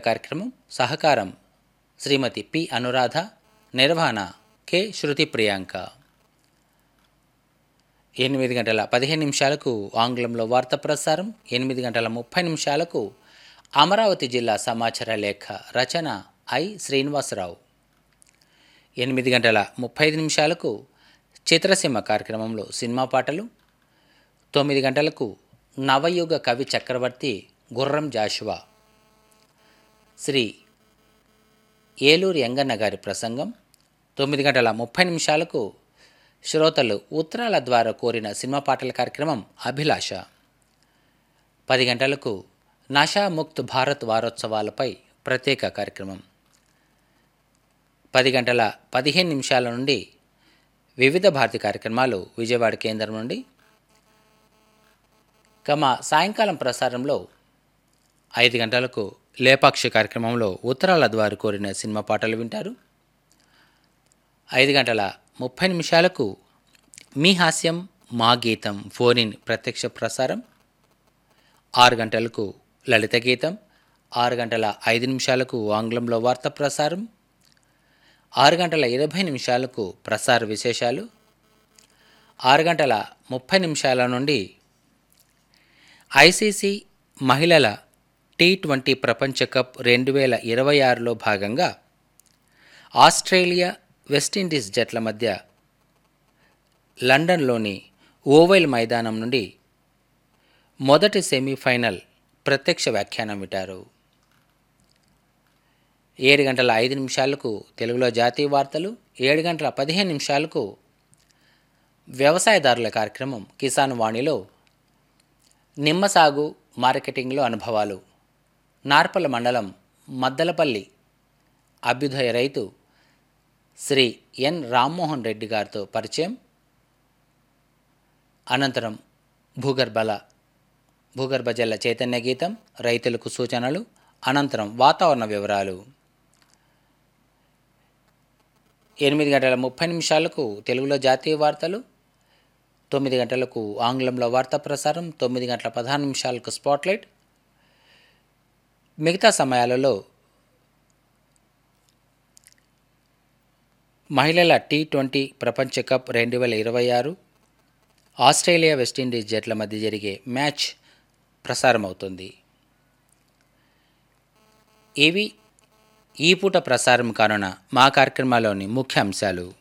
కార్యక్రమం సహకారం శ్రీమతి పి అనురాధ నిర్వహణ కె శృతి ప్రియాంక ఎనిమిది గంటల పదిహేను నిమిషాలకు ఆంగ్లంలో వార్త ప్రసారం ఎనిమిది గంటల ముప్పై నిమిషాలకు అమరావతి జిల్లా సమాచార లేఖ రచన ఐ శ్రీనివాసరావు ఎనిమిది గంటల ముప్పై ఐదు నిమిషాలకు చిత్రసీమ కార్యక్రమంలో సినిమా పాటలు తొమ్మిది గంటలకు నవయుగ కవి చక్రవర్తి గుర్రం జాషువా శ్రీ ఏలూరు ఎంగన్న గారి ప్రసంగం తొమ్మిది గంటల ముప్పై నిమిషాలకు శ్రోతలు ఉత్తరాల ద్వారా కోరిన సినిమా పాటల కార్యక్రమం అభిలాష పది గంటలకు నషా ముక్త్ భారత్ వారోత్సవాలపై ప్రత్యేక కార్యక్రమం పది గంటల పదిహేను నిమిషాల నుండి వివిధ భారతి కార్యక్రమాలు విజయవాడ కేంద్రం నుండి కమ సాయంకాలం ప్రసారంలో ఐదు గంటలకు లేపాక్షి కార్యక్రమంలో ఉత్తరాల ద్వారా కోరిన సినిమా పాటలు వింటారు ఐదు గంటల ముప్పై నిమిషాలకు మీ హాస్యం మా గీతం ఫోన్ ఇన్ ప్రత్యక్ష ప్రసారం ఆరు గంటలకు లలిత గీతం ఆరు గంటల ఐదు నిమిషాలకు ఆంగ్లంలో వార్త ప్రసారం ఆరు గంటల ఇరవై నిమిషాలకు ప్రసార విశేషాలు ఆరు గంటల ముప్పై నిమిషాల నుండి ఐసీసీ మహిళల టీ ట్వంటీ ప్రపంచ కప్ రెండు వేల ఇరవై ఆరులో భాగంగా ఆస్ట్రేలియా వెస్టిండీస్ జట్ల మధ్య లండన్లోని ఓవెల్ మైదానం నుండి మొదటి సెమీఫైనల్ ప్రత్యక్ష వ్యాఖ్యానం వింటారు ఏడు గంటల ఐదు నిమిషాలకు తెలుగులో జాతీయ వార్తలు ఏడు గంటల పదిహేను నిమిషాలకు వ్యవసాయదారుల కార్యక్రమం కిసాన్ వాణిలో నిమ్మ సాగు మార్కెటింగ్లో అనుభవాలు నార్పల మండలం మద్దలపల్లి అభ్యుదయ రైతు శ్రీ ఎన్ రామ్మోహన్ రెడ్డి గారితో పరిచయం అనంతరం భూగర్భల భూగర్భ జల చైతన్య గీతం రైతులకు సూచనలు అనంతరం వాతావరణ వివరాలు ఎనిమిది గంటల ముప్పై నిమిషాలకు తెలుగులో జాతీయ వార్తలు తొమ్మిది గంటలకు ఆంగ్లంలో వార్తా ప్రసారం తొమ్మిది గంటల పదహారు నిమిషాలకు స్పాట్లైట్ మిగతా సమయాలలో మహిళల టీ ట్వంటీ ప్రపంచ కప్ రెండు వేల ఇరవై ఆరు ఆస్ట్రేలియా వెస్టిండీస్ జట్ల మధ్య జరిగే మ్యాచ్ ప్రసారం అవుతుంది ఇవి ఈ పూట ప్రసారం కానున్న మా కార్యక్రమాల్లోని ముఖ్య అంశాలు